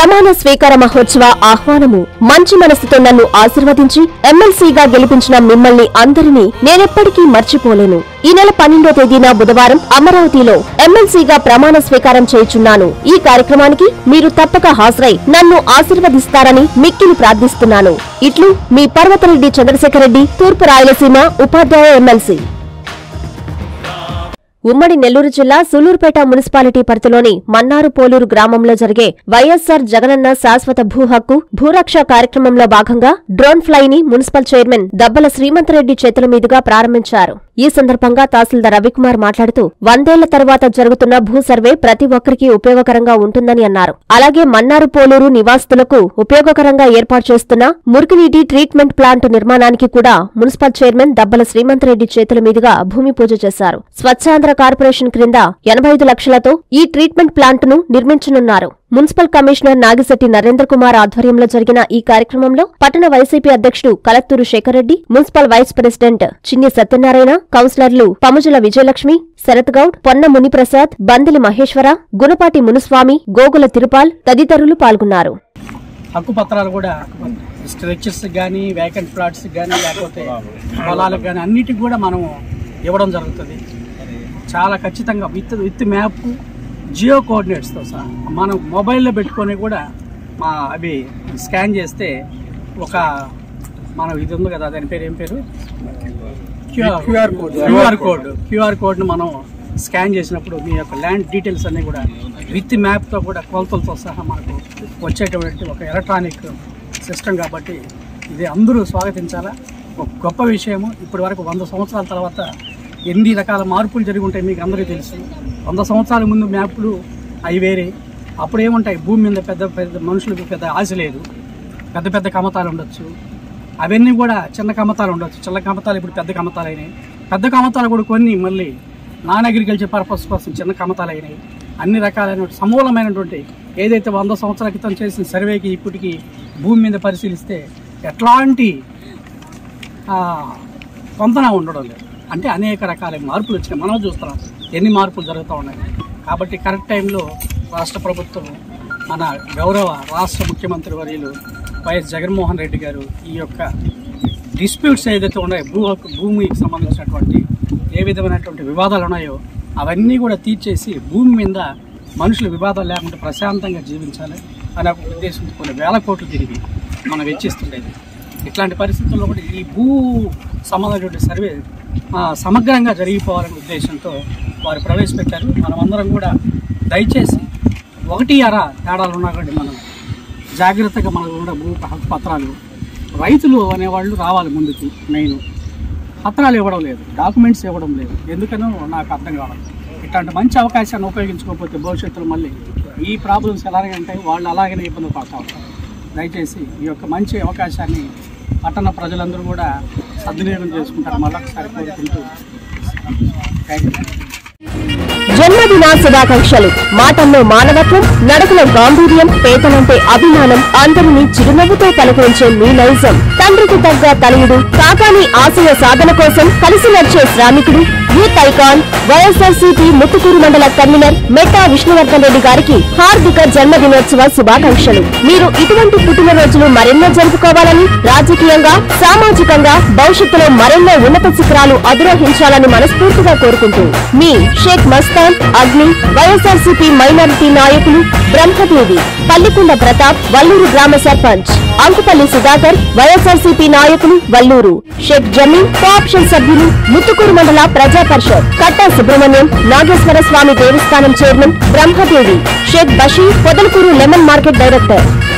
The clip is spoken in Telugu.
ప్రమాణ స్వీకార మహోత్సవ ఆహ్వానము మంచి మనసుతో నన్ను ఆశీర్వదించి ఎమ్మెల్సీగా గెలిపించిన మిమ్మల్ని అందరినీ నేనెప్పటికీ మర్చిపోలేను ఈ నెల పన్నెండో తేదీన బుధవారం అమరావతిలో ఎమ్మెల్సీగా ప్రమాణ స్వీకారం చేయుచున్నాను ఈ కార్యక్రమానికి మీరు తప్పక హాజరై నన్ను ఆశీర్వదిస్తారని మిక్కిలి ప్రార్థిస్తున్నాను ఇట్లు మీ పర్వతరెడ్డి చంద్రశేఖర్ రెడ్డి తూర్పు రాయలసీమ ఉపాధ్యాయ ఎమ్మెల్సీ ఉమ్మడి నెల్లూరు జిల్లా సూలూరుపేట మున్సిపాలిటీ పరిధిలోని మన్నారు పోలూరు గ్రామంలో జరిగే వైఎస్సార్ జగనన్న శాశ్వత భూ హక్కు భూరక్ష కార్యక్రమంలో భాగంగా డ్రోన్ ఫ్లై ని మున్సిపల్ చైర్మన్ దబ్బల శ్రీమంతరెడ్డి చేతుల మీదుగా ప్రారంభించారు ఈ సందర్భంగా తహసీల్దార్ రవికుమార్ మాట్లాడుతూ వందేళ్ల తర్వాత జరుగుతున్న భూ సర్వే ప్రతి ఒక్కరికి ఉపయోగకరంగా ఉంటుందని అన్నారు అలాగే మన్నారు పోలూరు నివాసితులకు ఉపయోగకరంగా ఏర్పాటు చేస్తున్న మురికినీటి ట్రీట్మెంట్ ప్లాంట్ నిర్మాణానికి కూడా మున్సిపల్ చైర్మన్ దబ్బల శ్రీమంత్ రెడ్డి చేతుల మీదుగా భూమి పూజ చేశారు స్వచ్ఛాంధ్ర కార్పొరేషన్ క్రింద ఎనభై ఐదు లక్షలతో ఈ ట్రీట్మెంట్ ప్లాంట్ ను నిర్మించనున్నారు మున్సిపల్ కమిషనర్ నాగిశెట్టి నరేంద్ర కుమార్ ఆధ్వర్యంలో జరిగిన ఈ కార్యక్రమంలో పట్టణ వైసీపీ అధ్యక్షుడు Kalathuru Sekhar Reddy municipal vice president Chinni Satyanarayana కౌన్సిలర్లు పముజుల విజయలక్ష్మి శరత్ గౌడ్ పొన్న మునిప్రసాద్ బందిలి మహేశ్వర గుణపాటి మునుస్వామి గోగుల తిరుపాల్ తదితరులు పాల్గొన్నారు హక్కు పత్రాలు కూడా స్ట్రెచర్స్ కానీ వేకెంట్ ప్లాట్స్ కానీ లేకపోతే పొలాలకు కానీ అన్నిటికి కూడా మనం ఇవ్వడం జరుగుతుంది చాలా ఖచ్చితంగా విత్ విత్ మ్యాప్ జియో కోఆర్డినేట్స్తో సహా మనం మొబైల్లో పెట్టుకొని కూడా మా అవి స్కాన్ చేస్తే ఒక మనం ఇది ఉంది కదా దాని పేరు ఏం పేరు QR code QR code QR కోడ్ను మనం స్కాన్ చేసినప్పుడు మీ యొక్క ల్యాండ్ డీటెయిల్స్ అన్నీ కూడా విత్ మ్యాప్తో కూడా కొలతలతో సహా మనకు వచ్చేటువంటి ఒక ఎలక్ట్రానిక్ సిస్టమ్ కాబట్టి ఇది అందరూ స్వాగతించాలా ఒక గొప్ప విషయము ఇప్పటి వరకు వంద సంవత్సరాల తర్వాత ఎన్ని రకాల మార్పులు జరిగి ఉంటాయి మీకు అందరికీ తెలుసు వంద సంవత్సరాల ముందు మ్యాప్లు అవి వేరే అప్పుడు ఏముంటాయి భూమి మీద పెద్ద పెద్ద మనుషులకు పెద్ద ఆశ లేదు పెద్ద పెద్ద కమతాలు ఉండొచ్చు అవన్నీ కూడా చిన్న కమతాలు ఉండొచ్చు చిన్న కమతాలు ఇప్పుడు పెద్ద కమతాలు అయినాయి పెద్ద కమతాలు కూడా కొన్ని మళ్ళీ నాన్ అగ్రికల్చర్ పర్పస్ కోసం చిన్న కమతాలు అయినాయి అన్ని రకాలైన సమూలమైనటువంటి ఏదైతే వంద సంవత్సరాల క్రితం చేసిన సర్వేకి ఇప్పటికి భూమి మీద పరిశీలిస్తే ఎట్లాంటి ఆ, పొంతన ఉండడం లేదు అంటే అనేక రకాల మార్పులు వచ్చినాయి మనం చూస్తున్నాం ఎన్ని మార్పులు జరుగుతూ ఉన్నాయి కాబట్టి కరెక్ట్ టైంలో రాష్ట్ర ప్రభుత్వం మన గౌరవ రాష్ట్ర ముఖ్యమంత్రి వర్యులు వైఎస్ జగన్మోహన్ రెడ్డి గారు ఈ యొక్క డిస్ప్యూట్స్ ఏదైతే ఉన్నాయో భూ హక్కు భూమికి సంబంధించినటువంటి ఏ విధమైనటువంటి వివాదాలు ఉన్నాయో అవన్నీ కూడా తీర్చేసి భూమి మీద మనుషులు వివాదాలు లేకుండా ప్రశాంతంగా జీవించాలి అనే ఒక ఉద్దేశంతో కొన్ని వేల కోట్లు తిరిగి మనం వెచ్చిస్తుండేది ఇట్లాంటి పరిస్థితుల్లో కూడా ఈ భూ సంబంధమైనటువంటి సర్వే ఆ, సమగ్రంగా జరిగిపోవాలనే ఉద్దేశంతో వారు ప్రవేశపెట్టారు మనమందరం కూడా దయచేసి ఒకటి అర తేడాలు ఉన్నా కూడా మనం జాగ్రత్తగా మనకు ఉన్న భూ హక్కు పత్రాలు రైతులు అనేవాళ్ళు రావాలి ముందుకు మెయిన్ పత్రాలు ఇవ్వడం లేదు డాక్యుమెంట్స్ ఇవ్వడం లేదు ఎందుకనో నాకు అర్థం కావాలి ఇట్లాంటి మంచి అవకాశాన్ని ఉపయోగించుకోకపోతే భవిష్యత్తులో మళ్ళీ ఈ ప్రాబ్లమ్స్ ఎలాగే ఉంటాయి వాళ్ళు అలాగనే ఇబ్బంది పడతా ఉంటారు దయచేసి ఈ యొక్క మంచి అవకాశాన్ని పట్టణ ప్రజలందరూ కూడా సద్వినియోగం చేసుకుంటారు మళ్ళొకసారి కోరుకుంటూ థ్యాంక్ యూ జన్మదిన శుభాకాంక్షలు మాటల్లో మానవత్వం నడకలో గాంభీర్యం పేదలంటే అభిమానం అందరినీ చిరునవ్వుతో పలకరించే మీ నైజం తండ్రికి తగ్గ తనయుడు కాకాని ఆశయ సాధన కోసం కలిసి నడిచే శ్రామికుడు యూత్ ఐకాన్ వైఎస్ఆర్సీపీ ముత్తుకూరు మండల కన్వీనర్ మెట్టా విష్ణువర్ధన్ రెడ్డి గారికి హార్దిక జన్మదినోత్సవ శుభాకాంక్షలు మీరు ఇటువంటి పుట్టినరోజులు మరెన్నో జరుపుకోవాలని రాజకీయంగా సామాజికంగా భవిష్యత్తులో మరెన్నో ఉన్నత శిఖరాలు అధిరోహించాలని మనస్ఫూర్తిగా కోరుకుంటూ మీ షేక్ మస్తాన్ అగ్ని వైఎస్ఆర్సీపీ మైనారిటీ నాయకులు బ్రహ్మదేవి పల్లికొండ ప్రతాప్ వల్లూరు గ్రామ సర్పంచ్ అంకుపల్లి సుధాకర్ వైఎస్ఆర్సీపీ నాయకులు వల్లూరు షేక్ జమీన్ కోఆప్షన్ సభ్యులు ముత్తుకూరు మండల ప్రజా పరిషత్ కట్టా సుబ్రహ్మణ్యం నాగేశ్వర స్వామి దేవస్థానం chairman Brahmadevi Sheikh Basheer Podalakur lemon market director